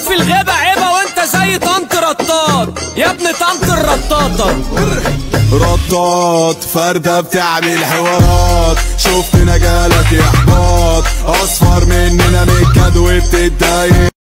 في الغابة عيبة وانت زي طنط رطاط يا ابن طنط الرطاطة رطاط فردة بتعمل حوارات شفت نجالك احباط اصفر مننا من الكاد وبتتضايق